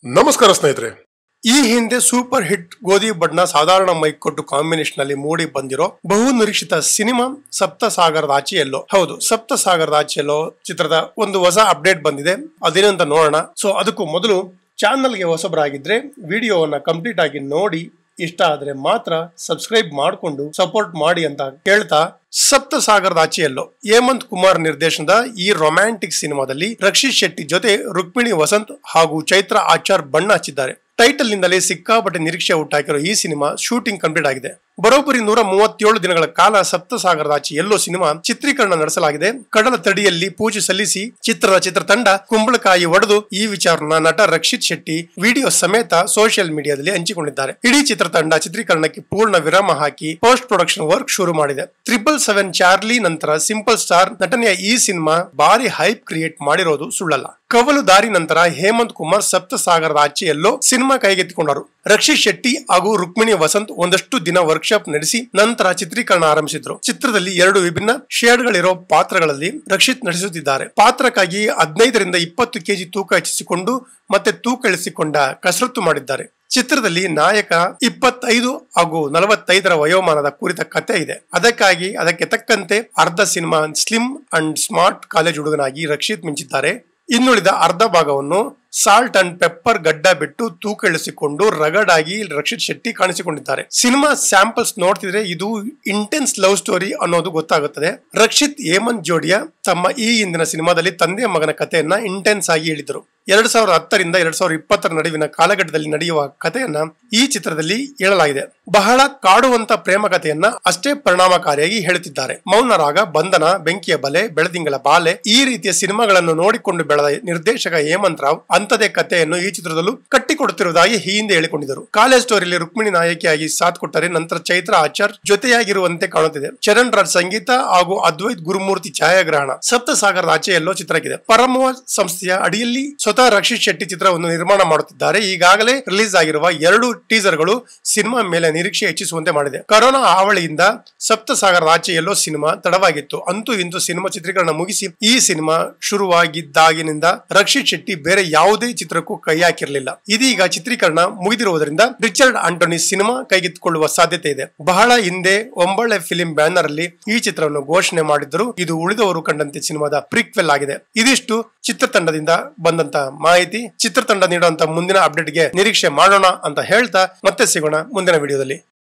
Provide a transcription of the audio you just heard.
ನಮಸ್ಕಾರ ಸ್ನೇಹಿತರೆ ಈ ಹಿಂದೆ ಸೂಪರ್ ಹಿಟ್ ಗೋಧಿ ಬಣ್ಣ ಸಾಧಾರಣ ಮೈಕ್ ಕೊಟ್ಟು ಕಾಂಬಿನೇಷನ್ ನಲ್ಲಿ ಮೂಡಿ ಬಂದಿರೋ ಬಹು ನಿರೀಕ್ಷಿತ ಸಿನಿಮಾ ಸಪ್ತ ಸಾಗರದ ಆಚೆಯಲ್ಲೋ ಹೌದು ಸಪ್ತ ಸಾಗರದ ಆಚೆಯಲ್ಲೋ ಚಿತ್ರದ ಒಂದು ಹೊಸ ಅಪ್ಡೇಟ್ ಬಂದಿದೆ ಅದೇನಂತ ನೋಡೋಣ ಸೊ ಅದಕ್ಕೂ ಮೊದಲು ಚಾನಲ್ಗೆ ಹೊಸಬರಾಗಿದ್ರೆ ವಿಡಿಯೋವನ್ನ ಕಂಪ್ಲೀಟ್ ಆಗಿ ನೋಡಿ ಇಷ್ಟ ಆದ್ರೆ ಮಾತ್ರ ಸಬ್ಸ್ಕ್ರೈಬ್ ಮಾಡಿಕೊಂಡು ಸಪೋರ್ಟ್ ಮಾಡಿ ಅಂತ ಕೇಳ್ತಾ ಸಪ್ತ ಸಾಗರದ ಆಚೆಯಲ್ಲೋ ಹೇಮಂತ್ ಕುಮಾರ್ ನಿರ್ದೇಶನದ ಈ ರೊಮ್ಯಾಂಟಿಕ್ ಸಿನಿಮಾದಲ್ಲಿ ರಕ್ಷಿತ್ ಶೆಟ್ಟಿ ಜೊತೆ ರುಕ್ಮಿಣಿ ವಸಂತ್ ಹಾಗೂ ಚೈತ್ರ ಆಚಾರ್ ಬಣ್ಣ ಹಚ್ಚಿದ್ದಾರೆ ಟೈಟಲ್ ನಿಂದಲೇ ಸಿಕ್ಕಾಪಟ್ಟೆ ನಿರೀಕ್ಷೆ ಹುಟ್ಟಾಕಿರೋ ಈ ಸಿನಿಮಾ ಶೂಟಿಂಗ್ ಕಂಪ್ಲೀಟ್ ಆಗಿದೆ ಬರೋಬ್ಬರಿ ನೂರ ಮೂವತ್ತೇಳು ದಿನಗಳ ಕಾಲ ಸಪ್ತ ಸಾಗರದ ಆಚೆ ಎಲ್ಲೋ ಸಿನಿಮಾ ಚಿತ್ರೀಕರಣ ನಡೆಸಲಾಗಿದೆ ಕಡಲ ತಡಿಯಲ್ಲಿ ಪೂಜೆ ಸಲ್ಲಿಸಿ ಚಿತ್ರದ ಚಿತ್ರತಂಡ ಕುಂಬಳಕಾಯಿ ಒಡೆದು ಈ ವಿಚಾರನ ನಟ ರಕ್ಷಿತ್ ಶೆಟ್ಟಿ ವಿಡಿಯೋ ಸಮೇತ ಸೋಷಿಯಲ್ ಮೀಡಿಯಾದಲ್ಲಿ ಹಂಚಿಕೊಂಡಿದ್ದಾರೆ ಇಡೀ ಚಿತ್ರತಂಡ ಚಿತ್ರೀಕರಣಕ್ಕೆ ಪೂರ್ಣ ವಿರಾಮ ಹಾಕಿ ಪೋಸ್ಟ್ ಪ್ರೊಡಕ್ಷನ್ ವರ್ಕ್ ಶುರು ಮಾಡಿದೆ ಟ್ರಿಪಲ್ ಸೆವೆನ್ ಚಾರ್ಲಿ ನಂತರ ಸಿಂಪಲ್ ಸ್ಟಾರ್ ನಟನೆಯ ಈ ಸಿನಿಮಾ ಭಾರಿ ಹೈಪ್ ಕ್ರಿಯೇಟ್ ಮಾಡಿರೋದು ಸುಳ್ಳಲ್ಲ ಕವಲು ದಾರಿ ನಂತರ ಹೇಮಂತ್ ಕುಮಾರ್ ಸಪ್ತ ಸಾಗರದ ಆಚೆಯಲ್ಲೋ ಸಿನಿಮಾ ಕೈಗೆತ್ತಿಕೊಂಡರು ರಕ್ಷಿತ್ ಶೆಟ್ಟಿ ಹಾಗೂ ರುಕ್ಮಿಣಿ ವಸಂತ್ ಒಂದಷ್ಟು ದಿನ ವರ್ಕ್ಶಾಪ್ ನಡೆಸಿ ನಂತರ ಚಿತ್ರೀಕರಣ ಆರಂಭಿಸಿದ್ರು ಚಿತ್ರದಲ್ಲಿ ಎರಡು ವಿಭಿನ್ನ ಶೇಡ್ಗಳಿರೋ ಪಾತ್ರಗಳಲ್ಲಿ ರಕ್ಷಿತ್ ನಟಿಸುತ್ತಿದ್ದಾರೆ ಪಾತ್ರಕ್ಕಾಗಿ ಹದಿನೈದರಿಂದ ಇಪ್ಪತ್ತು ಕೆಜಿ ತೂಕ ಹೆಚ್ಚಿಸಿಕೊಂಡು ಮತ್ತೆ ತೂಕ ಇಳಿಸಿಕೊಂಡ ಕಸರತ್ತು ಮಾಡಿದ್ದಾರೆ ಚಿತ್ರದಲ್ಲಿ ನಾಯಕ ಇಪ್ಪತ್ತೈದು ಹಾಗೂ ನಲವತ್ತೈದರ ವಯೋಮಾನದ ಕುರಿತ ಕತೆ ಇದೆ ಅದಕ್ಕಾಗಿ ಅದಕ್ಕೆ ತಕ್ಕಂತೆ ಅರ್ಧ cinema slim and smart college ಹುಡುಗನಾಗಿ ರಕ್ಷಿತ್ ಮಿಂಚಿದ್ದಾರೆ ಇನ್ನುಳಿದ ಅರ್ಧ ಭಾಗವನ್ನು ಸಾಲ್ಟ್ ಅಂಡ್ ಪೆಪ್ಪರ್ ಗಡ್ಡ ಬಿಟ್ಟು ತೂಕ ಇಳಿಸಿಕೊಂಡು ರಗಡ್ ಆಗಿ ರಕ್ಷಿತ್ ಶೆಟ್ಟಿ ಕಾಣಿಸಿಕೊಂಡಿದ್ದಾರೆ ಸಿನಿಮಾ ಸ್ಯಾಂಪಲ್ಸ್ ನೋಡ್ತಿದ್ರೆ ಇದು ಇಂಟೆನ್ಸ್ ಲವ್ ಸ್ಟೋರಿ ಅನ್ನೋದು ಗೊತ್ತಾಗುತ್ತದೆ ರಕ್ಷಿತ್ ಹೇಮಂತ್ ಜೋಡಿಯ ತಮ್ಮ ಈ ಹಿಂದಿನ ಸಿನಿಮಾದಲ್ಲಿ ತಂದೆ ಮಗನ ಕಥೆಯನ್ನ ಇಂಟೆನ್ಸ್ ಆಗಿ ಹೇಳಿದರು ಎರಡ್ ಸಾವಿರದ ಹತ್ತರಿಂದ ಎರಡ್ ಸಾವಿರದ ಇಪ್ಪತ್ತರ ನಡುವಿನ ಕಾಲಘಟ್ಟದಲ್ಲಿ ನಡೆಯುವ ಕಥೆಯನ್ನ ಈ ಚಿತ್ರದಲ್ಲಿ ಹೇಳಲಾಗಿದೆ ಬಹಳ ಕಾಡುವಂತ ಪ್ರೇಮ ಕಥೆಯನ್ನ ಅಷ್ಟೇ ಪರಿಣಾಮಕಾರಿಯಾಗಿ ಹೇಳುತ್ತಿದ್ದಾರೆ ಮೌನರಾಗ ಬಂಧನ ಬೆಂಕಿಯ ಬಲೆ ಬೆಳದಿಂಗಳ ಬಾಲೆ ಈ ರೀತಿಯ ಸಿನಿಮಾಗಳನ್ನು ನೋಡಿಕೊಂಡು ಬೆಳೆದ ನಿರ್ದೇಶಕ ಹೇಮಂತ್ ರಾವ್ ಅಂತದೇ ಕಥೆಯನ್ನು ಈ ಚಿತ್ರದಲ್ಲೂ ಕಟ್ಟಿಕೊಡುತ್ತಿರುವುದಾಗಿ ಈ ಹಿಂದೆ ಹೇಳಿಕೊಂಡಿದ್ದರು ಕಾಲೇಜ್ ಸ್ಟೋರಿಯಲ್ಲಿ ರುಕ್ಮಿಣಿ ನಾಯಕಿಯಾಗಿ ಸಾಥ್ ಕೊಟ್ಟರೆ ನಂತರ ಚೈತ್ರ ಆಚಾರ್ ಜೊತೆಯಾಗಿರುವಂತೆ ಕಾಣುತ್ತಿದೆ ಚರಣ್ ರಾಜ್ ಸಂಗೀತ ಹಾಗೂ ಅದ್ವೈತ್ ಗುರುಮೂರ್ತಿ ಛಾಯಾಗ್ರಹಣ ಸಪ್ತ ಸಾಗರದ ಆಚೆಯಲ್ಲೋ ಚಿತ್ರಕ್ಕಿದೆ ಪರಮವ ಸಂಸ್ಥೆಯ ಅಡಿಯಲ್ಲಿ ಸ್ವತಃ ರಕ್ಷಿತ್ ಶೆಟ್ಟಿ ಚಿತ್ರವನ್ನು ನಿರ್ಮಾಣ ಮಾಡುತ್ತಿದ್ದಾರೆ ಈಗಾಗಲೇ ರಿಲೀಸ್ ಆಗಿರುವ ಎರಡು ಟೀಸರ್ಗಳು ಸಿನಿಮಾ ಮೇಲೆ ನಿರೀಕ್ಷೆ ಹೆಚ್ಚಿಸುವಂತೆ ಮಾಡಿದೆ ಕರೋನಾ ಹಾವಳಿಯಿಂದ ಸಪ್ತ ಸಾಗರದ ಆಚೆಯಲ್ಲೋ ಸಿನಿಮಾ ತಡವಾಗಿತ್ತು ಅಂತೂ ಇಂದು ಸಿನಿಮಾ ಚಿತ್ರೀಕರಣ ಮುಗಿಸಿ ಈ ಸಿನಿಮಾ ಶುರುವಾಗಿದ್ದಾಗಿನಿಂದ ರಕ್ಷಿತ್ ಶೆಟ್ಟಿ ಬೇರೆ ಯಾವುದೇ ಚಿತ್ರಕ್ಕೂ ಕೈ ಹಾಕಿರಲಿಲ್ಲ ಇದೀಗ ಚಿತ್ರೀಕರಣ ಮುಗಿದಿರುವುದರಿಂದ ರಿಚರ್ಡ್ ಆಂಟೋನಿ ಸಿನಿಮಾ ಕೈಗೆತ್ತಿಕೊಳ್ಳುವ ಸಾಧ್ಯತೆ ಇದೆ ಬಹಳ ಹಿಂದೆ ಒಂಬಳೆ ಫಿಲಿಂ ಬ್ಯಾನರ್ ಅಲ್ಲಿ ಈ ಚಿತ್ರವನ್ನು ಘೋಷಣೆ ಮಾಡಿದ್ದರು ಇದು ಉಳಿದವರು ಕಂಡಂತೆ ಸಿನಿಮಾದ ಪ್ರಿಕ್ವೆಲ್ ಆಗಿದೆ ಇದಿಷ್ಟು ಚಿತ್ರತಂಡದಿಂದ ಬಂದಂತ ಮಾಹಿತಿ ಚಿತ್ರತಂಡ ನೀಡುವಂತ ಮುಂದಿನ ಅಪ್ಡೇಟ್ಗೆ ನಿರೀಕ್ಷೆ ಮಾಡೋಣ ಅಂತ ಹೇಳ್ತಾ ಮತ್ತೆ ಸಿಗೋಣ ಮುಂದಿನ ವಿಡಿಯೋದಲ್ಲಿ